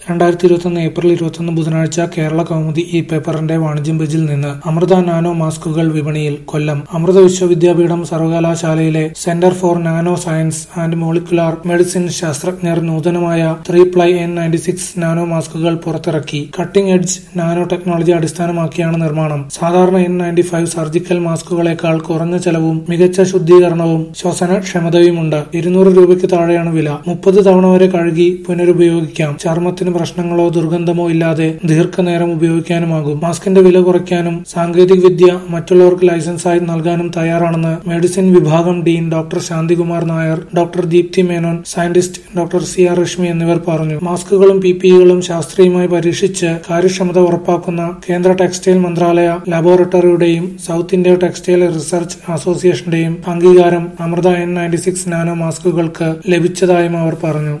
രണ്ടായിരത്തി ഇരുപത്തൊന്ന് ഏപ്രിൽ ഇരുപത്തൊന്ന് ബുധനാഴ്ച കേരള കൗമുദി ഈ പേപ്പറിന്റെ വാണിജ്യം പേജിൽ നിന്ന് അമൃത നാനോ മാസ്കുകൾ വിപണിയിൽ കൊല്ലം അമൃത വിശ്വവിദ്യാപീഠം സർവകലാശാലയിലെ centre for nano science and molecular medicine ശാസ്ത്രജ്ഞർ നൂതനമായ three ply N ninety six nano മാസ്കുകൾ പുറത്തിറക്കി കട്ടിംഗ് എഡ്ജ് നാനോ ടെക്നോളജി അടിസ്ഥാനമാക്കിയാണ് നിർമ്മാണം സാധാരണ എൻ നയൻറ്റി ഫൈവ് സർജിക്കൽ മാസ്കുകളേക്കാൾ കുറഞ്ഞ ചെലവും മികച്ച ശുദ്ധീകരണവും ശ്വസനക്ഷമതയുമുണ്ട് ഇരുന്നൂറ് രൂപയ്ക്ക് താഴെയാണ് വില മുപ്പത് തവണ വരെ കഴുകി പുനരുപയോഗിക്കാം ചർമ്മത്തിന് പ്രശ്നങ്ങളോ ദുർഗന്ധമോ ഇല്ലാതെ ദീർഘനേരം ഉപയോഗിക്കാനുമാകും മാസ്കിന്റെ വില കുറയ്ക്കാനും സാങ്കേതിക വിദ്യ മറ്റുള്ളവർക്ക് ലൈസൻസായി നൽകാനും തയ്യാറാണെന്ന് മെഡിസിൻ വിഭാഗം dean doctor Shanthikumar Nair doctor Deepthi Menon scientist doctor C R Reshmi എന്നിവർ പറഞ്ഞു മാസ്കുകളും പി പിഇകളും ശാസ്ത്രീയമായി പരീക്ഷിച്ച് കാര്യക്ഷമത ഉറപ്പാക്കുന്ന കേന്ദ്ര ടെക്സ്റ്റൈൽ മന്ത്രാലയ ലബോറട്ടറിയുടെയും സൗത്ത് ഇന്ത്യ ടെക്സ്റ്റൈൽ റിസർച്ച് അസോസിയേഷന്റെയും അംഗീകാരം Amrita N ninety six nano മാസ്കുകൾക്ക് ലഭിച്ചതായും അവർ പറഞ്ഞു